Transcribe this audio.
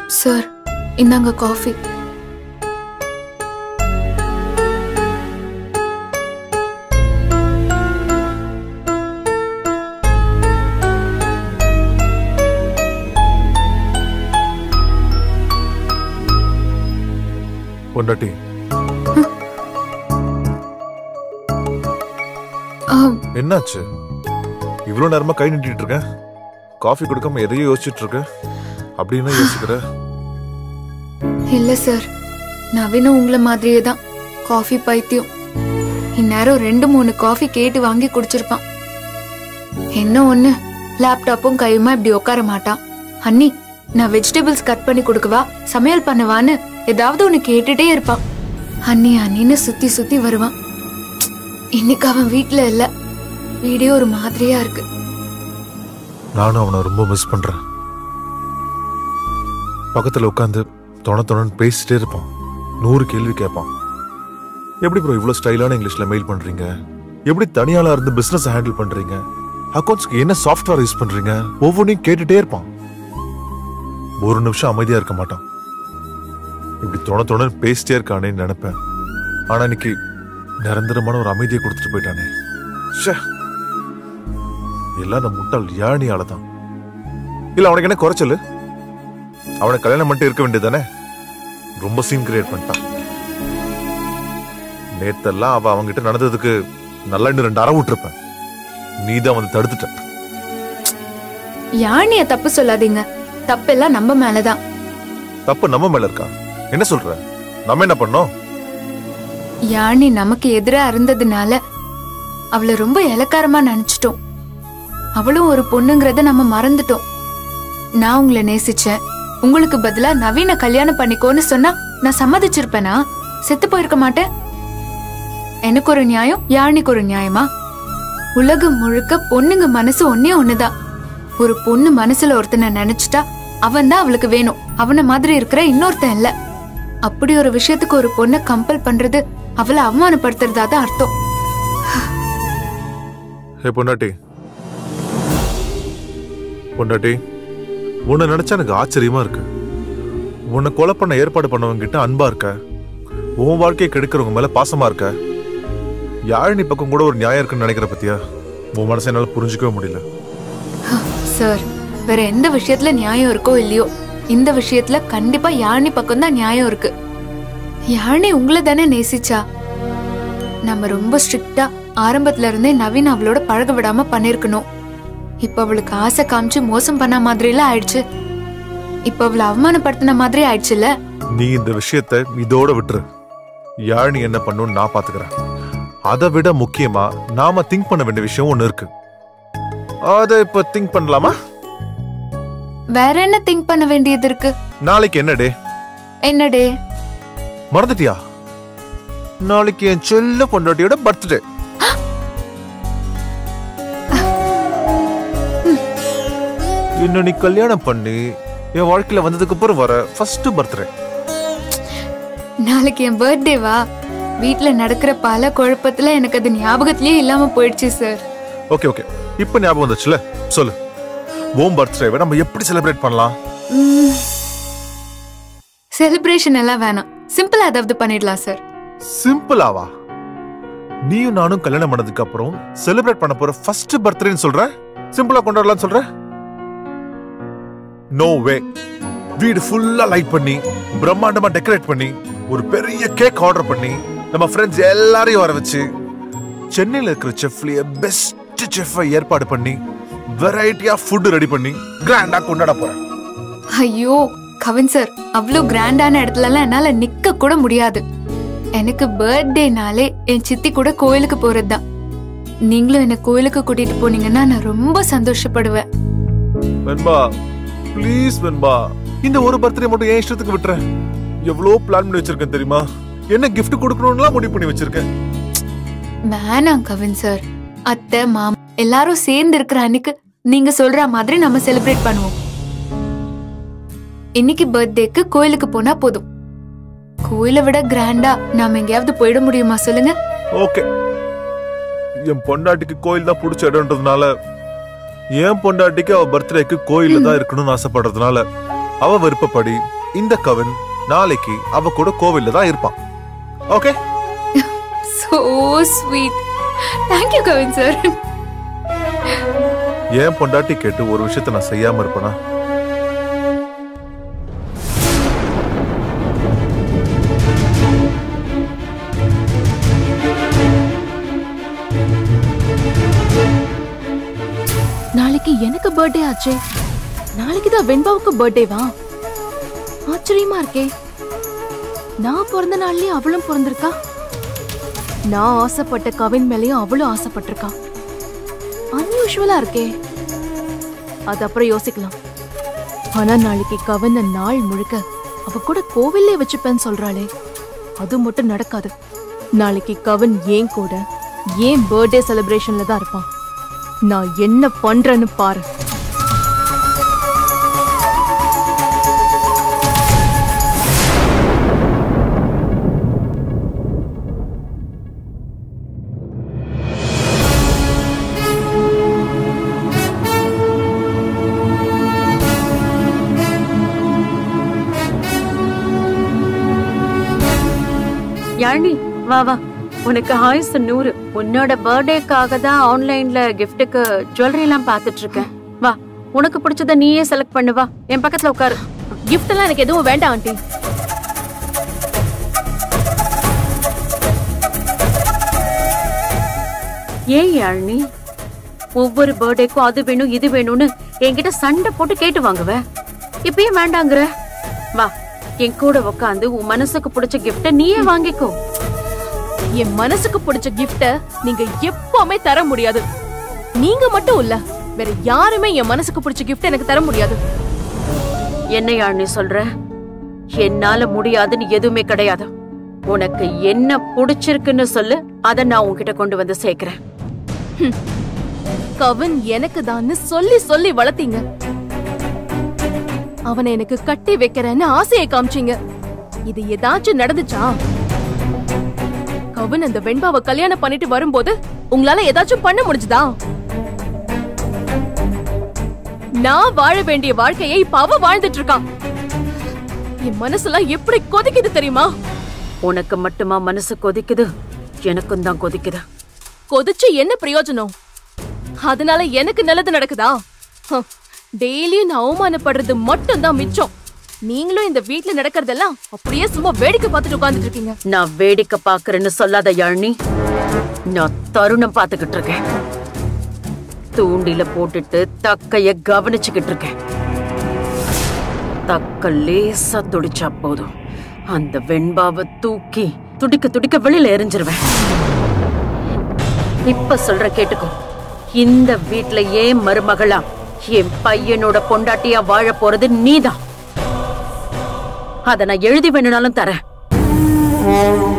sir இந்தாங்க coffee பொண்டாட்டி ஆ, என்னாச்சு இவ்வளவு நேரமா கை நீட்டிட்டு இருக்க காஃபி கொடுக்காம எதையோ யோசிச்சுட்டு இருக்க அப்படின்னு யோசிக்கிற இல்ல சார் நவீனும் உங்களை மாதிரியே தான் காஃபி பைத்தியம் இந்நேரம் ரெண்டு மூணு காஃபி கேட்டு வாங்கி குடிச்சிருப்பான் என்ன ஒண்ணு லேப்டாப்பும் கையுமா இப்படி உட்கார மாட்டான் அண்ணி நான் வெஜிடபிள்ஸ் கட் பண்ணி கொடுக்கவா சமையல் பண்ணவான்னு ஏதாவது ஒண்ணு கேட்டுட்டே இருப்பான் அண்ணி அண்ணின்னு சுத்தி சுத்தி வருவான் இன்னைக்கு அவன் வீட்ல இல்ல வீடே ஒரு மாதிரியா இருக்கு நானும் அவனை ரொம்ப மிஸ் பண்றேன் பக்கத்துல உட்காந்து தொண தொணன்னு பேசிட்டே இருப்பான் நூறு கேள்வி கேட்பான் எப்படி ப்ரோ இவ்வளவு ஸ்டைலான இங்கிலீஷ்ல மெயில் பண்றீங்க எப்படி தனியாளா இருந்து பிசினஸ் ஹேண்டில் பண்றீங்க அக்கௌண்ட்ஸ்க்கு என்ன சாஃப்ட்வேர் யூஸ் பண்றீங்க ஒவ்வொன்றையும் கேட்டுட்டே இருப்பான் ஒரு நிமிஷம் அமைதியா இருக்க மாட்டான் இப்படி தொண தொணன்னு பேசிட்டே இருக்கானேன்னு நினைப்பேன் ஆனா இன்னைக்கு நிரந்தரமான ஒரு அமைதியை கொடுத்துட்டு போயிட்டானே ச்சே எல்லாம் அந்த முட்டாள் யாழினியால தான் இல்ல அவனுக்கு என்ன குறைச்சல் அவனை கல்யாணம் பண்ணிட்டு இருக்க வேண்டியதானே ரொம்ப சீன் கிரியேட் பண்ணிட்டான் நேத்தெல்லாம் அவ அவங்கிட்ட நடந்ததுக்கு நல்லா இன்னும் ரெண்டு அற விட்டுருப்பேன் நீ தான் வந்து தடுத்துட்ட யானிய தப்பு சொல்லாதீங்க தப்பெல்லாம் நம்ம மேலதான் தப்பு நம்ம மேல இருக்கா என்ன சொல்ற நம்ம என்ன பண்ணோம் யானி நமக்கு எதிரா இருந்ததுனால அவளை ரொம்ப இலக்காரமா நினைச்சிட்டோம் அவளும் ஒரு பொண்ணுங்கிறத நம்ம மறந்துட்டோம் நான் உங்களை நேசிச்சேன் உங்களுக்கு பதிலா நவீன கல்யாணம் பண்ணிக்கோன்னு சொன்னா நான் சம்மதிச்சிருப்பேனா செத்து போயிருக்க மாட்டேன் எனக்கு ஒரு நியாயம் யானிக்கு ஒரு நியாயமா உலகம் முழுக்க பொண்ணுங்க மனசு ஒன்னே ஒண்ணுதான் ஒரு பொண்ணு மனசுல ஒருத்தனை நினைச்சிட்டா அவன் தான் அவளுக்கு வேணும் அவன மாதிரி இருக்கிற இன்னொருத்தன் இல்ல அப்படி ஒரு விஷயத்துக்கு ஒரு பொண்ணை கம்பல் பண்றது அவளை அவமானப்படுத்துறதா தான் அர்த்தம் ஹே பொண்டாட்டி பொண்டாட்டி உன்னை நினைச்சா எனக்கு ஆச்சரியமா இருக்கு உன்னை கொலை பண்ண ஏற்பாடு பண்ணவங்க கிட்ட அன்பா இருக்க உன் வாழ்க்கையை கெடுக்கிறவங்க மேல பாசமா இருக்க யாழினி பக்கம் கூட ஒரு நியாயம் இருக்குன்னு நினைக்கிற பத்தியா உன் மனசை என்னால புரிஞ்சுக்கவே முடியல சார் வேற எந்த விஷயத்துல நியாயம் இருக்கோ இல்லையோ இந்த விஷயத்துல கண்டிப்பா யாழினி பக்கம் தான் நியாயம் இருக்கு யாழினி உங்களை தானே நேசிச்சா நம்ம ரொம்ப ஸ்ட்ரிக்டா ஆரம்பத்துல இருந்தே நவீன் அவளோட பழக விடாம பண்ணிருக்கணும் இப்ப அவளுக்கு ஆசை காமிச்சு மோசம் பண்ண மாதிரிலாம் ஆயிடுச்சு இப்ப அவளை அவமானப்படுத்தின மாதிரி ஆயிடுச்சுல்ல நீ இந்த விஷயத்த இதோட விட்டுரு யாழினி என்ன பண்ணுன்னு நான் பாத்துக்கிறேன் அதை விட முக்கியமா நாம திங்க் பண்ண வேண்டிய விஷயம் ஒண்ணு இருக்கு அதை இப்ப திங்க் பண்ணலாமா வேற என்ன திங்க் பண்ண வேண்டியது இருக்கு நாளைக்கு என்ன டே என்ன டே மறந்துட்டியா நாளைக்கு என் செல்ல பொண்டாட்டியோட பர்த்டே இன்னும் நீ கல்யாணம் பண்ணி என் வாழ்க்கையில வந்ததுக்கு அப்புறம் வர ஃபர்ஸ்ட் பர்த்டே நாளைக்கு என் பர்த்டேவா வீட்ல நடக்கிற பல குழப்பத்துல எனக்கு அது ஞாபகத்திலேயே இல்லாம போயிடுச்சு சார் ஓகே ஓகே இப்போ ஞாபகம் வந்துச்சுல சொல்லு ஓம் பர்த்டேவை நம்ம எப்படி செலிப்ரேட் பண்ணலாம் செலிப்ரேஷன் எல்லாம் வேணாம் சிம்பிளா ஏதாவது பண்ணிடலாம் சார் சிம்பிளாவா நீயும் நானும் கல்யாணம் பண்ணதுக்கு அப்புறம் செலிப்ரேட் பண்ண போற ஃபர்ஸ்ட் பர்த்டேன்னு சொல்ற சிம்பிளா கொண்டாடலாம் சொல்ற நோ வே வீடு ஃபுல்லா லைட் பண்ணி பிரம்மாண்டமா டெக்கரேட் பண்ணி ஒரு பெரிய கேக் ஆர்டர் பண்ணி நம்ம ஃப்ரெண்ட்ஸ் எல்லாரையும் வர வச்சு சென்னையில இருக்கிற செஃப்லயே பெஸ்ட் செஃப்பை ஏற்பாடு பண்ணி வெரைட்டியா ஃபுட் ரெடி பண்ணி கிராண்டா கொண்டாட போறேன் ஐயோ கவின் சார் அவ்வளோ கிராண்டான இடத்துல எல்லாம் என்னால நிக்க கூட முடியாது எனக்கு பர்த்டேனாலே என் சித்தி கூட கோயிலுக்கு போறதுதான் நீங்களும் என்ன கோயிலுக்கு கூட்டிட்டு போனீங்கன்னா நான் ரொம்ப சந்தோஷப்படுவேன் வெண்பா ப்ளீஸ் வெண்பா இந்த ஒரு பர்த்டே மட்டும் ஏன் இஷ்டத்துக்கு விட்டுறேன் எவ்வளோ பிளான் பண்ணி வச்சிருக்கேன் தெரியுமா என்ன gift கொடுக்கணும்லாம் முடிவு பண்ணி வச்சிருக்கேன் வேணாம் கவின் சார் அத்தை மாமா எல்லாரும் சேர்ந்து இருக்கிற அன்னைக்கு நீங்க சொல்ற மாதிரி நம்ம செலிப்ரேட் பண்ணுவோம் இன்னைக்கு பர்த்டேக்கு கோயிலுக்கு போனா போதும் கோயிலை விட கிராண்டா நாம எங்கேயாவது போயிட முடியுமா சொல்லுங்க ஓகே என் பொண்டாட்டிக்கு கோயில் தான் பிடிச்ச இடம்ன்றதுனால என் பொண்டாட்டிக்கு அவ பர்த்டேக்கு கோயில்ல தான் இருக்கணும்னு ஆசைப்படுறதுனால அவ விருப்பப்படி இந்த கவின் நாளைக்கு அவ கூட கோவில்ல தான் இருப்பான் okay so sweet thank you Kavin sir ஏன் பொண்டாட்டி கேட்டு ஒரு விஷயத்த நான் செய்யாம இருப்பேனா நாளைக்கு எனக்கு பர்த்டே ஆச்சே நாளைக்கு தான் வெண்பாவுக்கு பர்த்டேவா ஆச்சரியமா இருக்கே நான் பிறந்த நாள்லயே அவளும் பிறந்திருக்கா நான் ஆசைப்பட்ட கவின் மேலயும் அவளும் ஆசைப்பட்டிருக்கா அன்யூஷுவலா இருக்கே அது அப்புறம் யோசிக்கலாம் ஆனா நாளைக்கு கவின நாள் முழுக்க அவ கூட கோவில்லே வச்சுப்பேன்னு சொல்றாளே அது மட்டும் நடக்காது நாளைக்கு கவின் ஏன் கூட ஏன் பர்த்டே செலிப்ரேஷன்ல தான் இருப்பான் நான் என்ன பண்றேன்னு பாரு யாழினி வா வா உனக்கு ஆயுசு நூறு உன்னோட பர்த்டேக்காக தான் ஆன்லைன்ல கிஃப்ட்டுக்கு ஜுவல்லரி எல்லாம் பார்த்துட்டு இருக்கேன் வா உனக்கு பிடிச்சத நீயே செலக்ட் பண்ணு வா என் பக்கத்துல உட்காரு gift எல்லாம் எனக்கு எதுவும் வேண்டாம் ஆண்டி ஏன் யாழினி ஒவ்வொரு பர்த்டேக்கும் அது வேணும் இது வேணும்னு என்கிட்ட சண்டை போட்டு கேட்டு வாங்குவ இப்பயே வேண்டாங்கிற வா என் கூட உட்காந்து உன் மனசுக்கு பிடிச்ச கிஃப்ட நீயே வாங்கிக்கோ என் மனசுக்கு பிடிச்ச gift நீங்க எப்பவுமே தர முடியாது நீங்க மட்டும் இல்ல வேற யாருமே என் மனசுக்கு பிடிச்ச gift எனக்கு தர முடியாது என்ன யாழினி சொல்ற என்னால முடியாதுன்னு எதுவுமே கிடையாது உனக்கு என்ன பிடிச்சிருக்குன்னு சொல்லு அத நான் உன்கிட்ட கொண்டு வந்து சேர்க்கிறேன் கவின் எனக்கு தான்னு சொல்லி சொல்லி வளர்த்தீங்க அவனை எனக்கு கட்டி வைக்கிறேன்னு ஆசையை காமிச்சீங்க இது ஏதாச்சும் நடந்துச்சா கவின் அந்த வெண்பாவை கல்யாணம் பண்ணிட்டு வரும்போது உங்களால ஏதாச்சும் பண்ண முடிஞ்சுதா நான் வாழ வேண்டிய வாழ்க்கையை இப்ப அவ வாழ்ந்துட்டு இருக்கான் என் மனசுலாம் எப்படி கொதிக்குது தெரியுமா உனக்கு மட்டுமா மனசு கொதிக்குது எனக்கும் தான் கொதிக்குது கொதிச்சு என்ன பிரயோஜனம் அதனால எனக்கு நல்லது நடக்குதா ஹம், டெய்லியும் நான் அவமானப்படுறது மட்டும் தான் மிச்சம் நீங்களும் இந்த வீட்ல நடக்கிறதெல்லாம் அப்படியே சும்மா வேடிக்கை பார்த்துட்டு உட்கார்ந்துட்டு இருக்கீங்க நான் வேடிக்கை பாக்குறேன்னு சொல்லாத யாழினி நான் தருணம் பார்த்துக்கிட்டு இருக்கேன் தூண்டில போட்டுட்டு தக்கைய கவனிச்சுக்கிட்டு இருக்கேன் தக்க லேசா துடிச்சா போதும் அந்த வெண்பாவை தூக்கி துடிக்க துடிக்க வெளியில எரிஞ்சிருவேன் இப்ப சொல்ற கேட்டுக்கோ இந்த வீட்ல ஏன் மருமகளா என் பையனோட பொண்டாட்டியா வாழ போறது நீதான் அத நான் எழுதி வேணும்னாலும் தரேன்